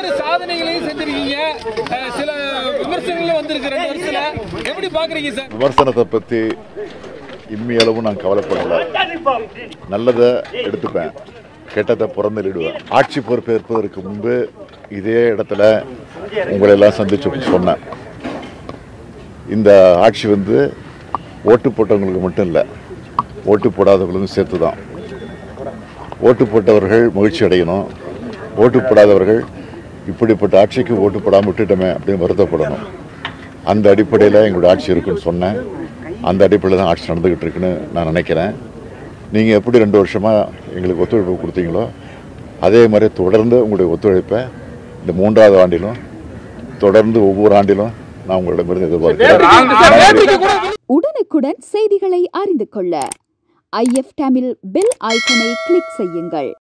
பல்வேறு சாதனைகளையும் செஞ்சிருக்கீங்க அஹ், சில விமர்சனங்களும் வந்திருக்கு ரெண்டு வருஷத்துல எப்படி பாக்குறீங்க சார் விமர்சனத்தை பற்றி இம்மி அளவும் நான் கவலைப்படல நல்லதை எடுத்துப்பேன் கெட்டதை புறந்தள்ளிடுவேன் ஆட்சி பொறுப்பேற்பதற்கு முன்பு இதே இடத்துல உங்களை எல்லாம் சந்திச்சு சொன்னேன் இந்த ஆட்சி வந்து ஓட்டு போட்டவங்களுக்கு மட்டும் இல்லை ஓட்டு போடாதவங்களுக்கும் சேர்த்து தான் ஓட்டு போட்டவர்கள் மகிழ்ச்சி அடையணும் ஓட்டு போடாதவர்கள் இப்படிப்பட்ட ஆட்சிக்கு ஓட்டு போடாமல் விட்டுட்டோமே அப்படின்னு வருத்தப்படணும் அந்த அடிப்படையில் எங்களுடைய ஆட்சி இருக்குன்னு சொன்னேன் அந்த அடிப்படையில் தான் ஆட்சி நடந்துக்கிட்டு இருக்குன்னு நான் நினைக்கிறேன் நீங்கள் எப்படி ரெண்டு வருஷமாக எங்களுக்கு ஒத்துழைப்பு கொடுத்தீங்களோ அதே மாதிரி தொடர்ந்து உங்களுடைய ஒத்துழைப்பை இந்த மூன்றாவது ஆண்டிலும் தொடர்ந்து ஒவ்வொரு ஆண்டிலும் நான் உங்களிடமிருந்து எதிர்பார்க்கிறேன் உடனுக்குடன் செய்திகளை அறிந்து கொள்ள ஐஎஃப் தமிழ் பெல் ஐக்கனை கிளிக் செய்யுங்கள்